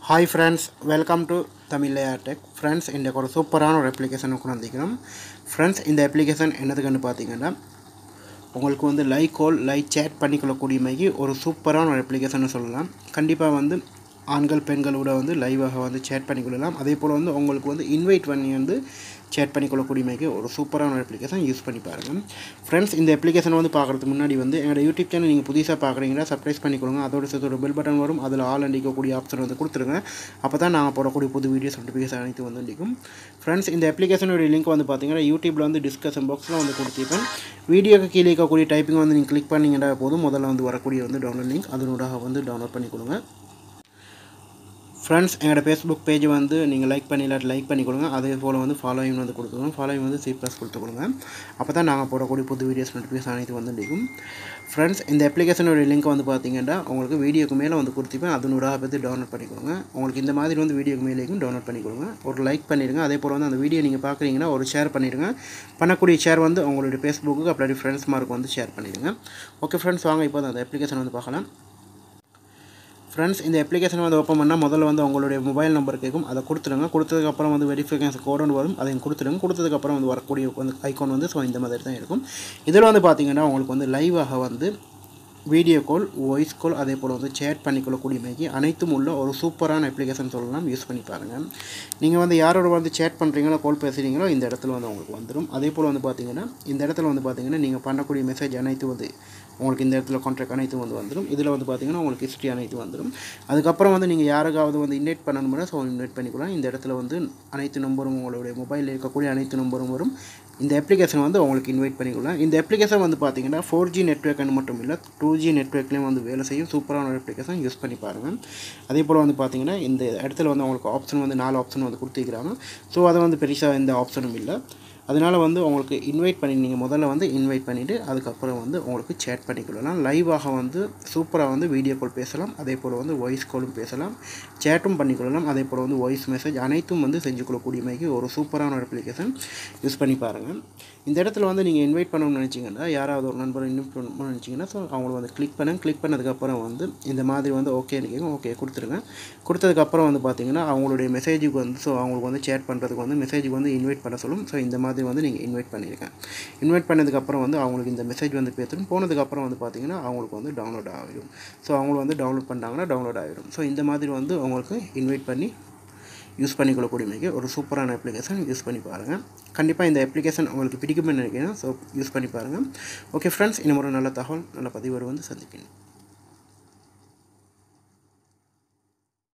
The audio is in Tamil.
hi friends welcome to Tamil tech friends இன்றைக்கு ஒரு சூப்பரான ஒரு அப்ளிகேஷனை கொண்டு வந்திருக்கிறோம் ஃப்ரெண்ட்ஸ் இந்த அப்ளிகேஷன் என்னதுக்குன்னு பார்த்தீங்கன்னா உங்களுக்கு வந்து லைக் கால் லைக் சேட் பண்ணிக்கொள்ளக்கூடிய மாதிரி ஒரு சூப்பரான ஒரு அப்ளிகேஷன் சொல்லலாம் கண்டிப்பாக வந்து ஆண்கள் பெண்களோட வந்து லைவாக வந்து சேட் பண்ணிக்கொள்ளலாம் அதே போல் வந்து உங்களுக்கு வந்து இன்வைட் பண்ணி வந்து சேட் பண்ணிக்கொள்ளக்கூடிய மாதிரி ஒரு சூப்பரான ஒரு அப்ளிகேஷன் யூஸ் பண்ணி பாருங்கள் ஃப்ரெண்ட்ஸ் இந்த அப்ளிகேஷன் வந்து பார்க்குறதுக்கு முன்னாடி வந்து எங்களோட யூடியூப் சேனல் நீங்கள் புதுசாக பார்க்குறீங்கன்னா சப்ஸ்கிரைப் பண்ணிக்கொள்ளுங்க அதோட சேர்த்து ஒரு பெல் பட்டன் வரும் அதில் ஆல் அண்டிக்கக்கூடிய ஆப்ஷன் வந்து கொடுத்துருங்க அப்போ தான் நாங்கள் போடக்கூடிய புது வீடியோஸ் நோட்டிஃபிகேஷன் அனைத்து வந்து அண்டிக்கும் ஃப்ரெண்ட்ஸ் இந்த அப்ளிகேஷனோட லிங்க் வந்து பார்த்தீங்கன்னா யூடியூப்பில் வந்து டிஸ்கஷன் பாக்ஸில் வந்து கொடுத்துருப்பேன் வீடியோக்கு கீழே இருக்கக்கூடிய டைப்பிங் வந்து நீங்கள் கிளிக் பண்ணிங்கன்னா போதும் முதல்ல வந்து வரக்கூடிய வந்து டவுன்லோட் லிங்க் அதனூடாக வந்து டவுன்லோட் பண்ணி கொடுங்க ஃப்ரெண்ட்ஸ் எங்களோட ஃபேஸ்புக் பேஜ் வந்து நீங்கள் லைக் பண்ணி இல்லாட்டி லைக் பண்ணி கொடுங்க அதே போல் வந்து ஃபாலோயிங் வந்து கொடுத்துக்கணும் ஃபாலோயிங் வந்து சி ப்ளஸ் கொடுத்து கொடுங்க அப்போ தான் நாங்கள் போடக்கூடிய புது வீடியோஸ் நோட்டிஃபிகேஷன் அனைத்து வந்து இருக்கும் ஃப்ரெண்ட்ஸ் இந்த அப்ளிகேஷனோட லிங்க் வந்து பார்த்தீங்கன்னா உங்களுக்கு வீடியோக்கு மேலே வந்து கொடுத்துப்பேன் அதனூடாக பற்றி டவுன்லோட் பண்ணி கொடுங்க உங்களுக்கு இந்த மாதிரி வந்து வீடியோக்கு மேலேயும் டவுன்லோட் பண்ணி கொடுங்க ஒரு லைக் பண்ணிடுங்க அதே போல் வந்து அந்த வீடியோ நீங்கள் பார்க்குறீங்கன்னா ஒரு ஷேர் பண்ணிடுங்க பண்ணக்கூடிய ஷேர் வந்து உங்களுடைய ஃபேஸ்புக்கு அப்படி ஃப்ரெண்ட்ஸ் மார்க் வந்து ஷேர் பண்ணிடுங்க ஓகே ஃப்ரெண்ட்ஸ் வாங்க இப்போ அந்த அப்ளிகேஷன் வந்து பார்க்கலாம் ஃப்ரெண்ட்ஸ் இந்த அப்ளிகேஷன் வந்து ஓப்பன் பண்ணால் முதல்ல வந்து உங்களுடைய மொபைல் நம்பர் கேட்கும் அதை கொடுத்துருங்க கொடுத்ததுக்கப்புறம் வந்து வெரிஃபிகேஷன் கோடு வரும் அதையும் கொடுத்துருங்க கொடுத்ததுக்கப்புறம் வந்து வரக்கூடிய வந்து ஐக்கான் வந்து ஸோ இந்த மாதிரி தான் இருக்கும் இதில் வந்து பார்த்தீங்கன்னா உங்களுக்கு வந்து லைவாக வந்து வீடியோ கால் வாய்ஸ் கால் அதே போல் வந்து சேட் பண்ணிக்கொள்ளக்கூடிய மாதிரி அனைத்தும் உள்ள ஒரு சூப்பரான அப்ளிகேஷன் சொல்லலாம் யூஸ் பண்ணி பாருங்கள் நீங்கள் வந்து யாரோட வந்து சேட் பண்ணுறீங்களோ கால் பேசுகிறீங்களோ இந்த இடத்துல வந்து உங்களுக்கு வந்துடும் அதே போல் வந்து பார்த்தீங்கன்னா இந்த இடத்துல வந்து பார்த்தீங்கன்னா நீங்கள் பண்ணக்கூடிய மெசேஜ் அனைத்து வந்து உங்களுக்கு இந்த இடத்துல கான்ட்ராக்ட் அனைத்தும் வந்து வந்துடும் இதில் வந்து பார்த்தீங்கன்னா உங்களுக்கு ஹிஸ்ட்ரி அனைத்து வந்துடும் அதுக்கப்புறம் வந்து நீங்கள் யாருக்காவது வந்து இன்வைட் பண்ணணும்னா ஸோ இன்வைட் பண்ணிக்கலாம் இந்த இடத்துல வந்து அனைத்து நம்பரும் உங்களுடைய மொபைலில் இருக்கக்கூடிய அனைத்து நம்பரும் வரும் இந்த அப்ளிகேஷன் வந்து உங்களுக்கு இன்வைட் பண்ணிக்கலாம் இந்த அப்ளிகேஷன் வந்து பார்த்தீங்கன்னா ஃபோர் ஜி நெட்ஒர்க்னு மட்டும் இல்லை டூ ஜி நெட்ஒர்க்லேயும் வந்து வேலை செய்யும் சூப்பரான ஒரு அப்ளிகேஷன் யூஸ் பண்ணி பாருங்கள் அதே போல் வந்து பார்த்தீங்கன்னா இந்த இடத்துல வந்து உங்களுக்கு ஆப்ஷன் வந்து நாலு ஆப்ஷன் வந்து கொடுத்துருக்குறாங்க ஸோ அதை வந்து பெருசாக எந்த ஆப்ஷனும் இல்லை அதனால் வந்து உங்களுக்கு இன்வைட் பண்ணி நீங்கள் முதல்ல வந்து இன்வைட் பண்ணிவிட்டு அதுக்கப்புறம் வந்து உங்களுக்கு சேட் பண்ணிக்கொள்ளலாம் லைவாக வந்து சூப்பராக வந்து வீடியோ கால் பேசலாம் அதே போல் வந்து வாய்ஸ் காலும் பேசலாம் சேட்டும் பண்ணிக்கொள்ளலாம் அதே போல் வந்து வாய்ஸ் மெசேஜ் அனைத்தும் வந்து செஞ்சு கொள்ளக்கூடிய மாதிரி ஒரு சூப்பரான ஒரு அப்ளிகேஷன் யூஸ் பண்ணி பாருங்கள் இந்த இடத்துல வந்து நீங்கள் இன்வைட் பண்ணணும்னு நினச்சிங்கன்னா யாராவது ஒரு நண்பர் இன்வைட் பண்ணணும்னு நினச்சிங்கன்னா ஸோ அவங்கள வந்து கிளிக் பண்ணுங்க கிளிக் பண்ணதுக்கப்புறம் வந்து இந்த மாதிரி வந்து ஓகே கேட்கும் ஓகே கொடுத்துருங்க கொடுத்ததுக்கப்புறம் வந்து பார்த்தீங்கன்னா அவங்களுடைய மெசேஜுக்கு வந்து ஸோ அவங்களுக்கு வந்து சேட் பண்ணுறதுக்கு வந்து மெசேஜுக்கு வந்து இன்வைட் பண்ண சொல்லும் ஸோ இந்த மாதிரி வந்து நீங்கள் இன்வைட் பண்ணியிருக்கேன் இன்வைட் பண்ணதுக்கப்புறம் வந்து அவங்களுக்கு இந்த மெசேஜ் வந்து பேசணும் போனதுக்கப்புறம் வந்து பார்த்தீங்கன்னா அவங்களுக்கு வந்து டவுன்லோட் ஆகிடும் ஸோ அவங்களும் வந்து டவுன்லோட் பண்ணாங்கன்னா டவுன்லோட் ஆகிடும் ஸோ இந்த மாதிரி வந்து அவங்களுக்கு இன்வைட் பண்ணி யூஸ் பண்ணிக்கொள்ளக்கூடிய மிக ஒரு சூப்பரான அப்ளிகேஷன் யூஸ் பண்ணி பாருங்கள் கண்டிப்பாக இந்த அப்ளிகேஷன் உங்களுக்கு பிடிக்கும்னு நினைக்கிறேன் ஸோ யூஸ் பண்ணி பாருங்கள் ஓகே ஃப்ரெண்ட்ஸ் இன்னும் ஒரு நல்ல தகவல் நல்ல பதிவோடு வந்து சந்திக்கிறேன்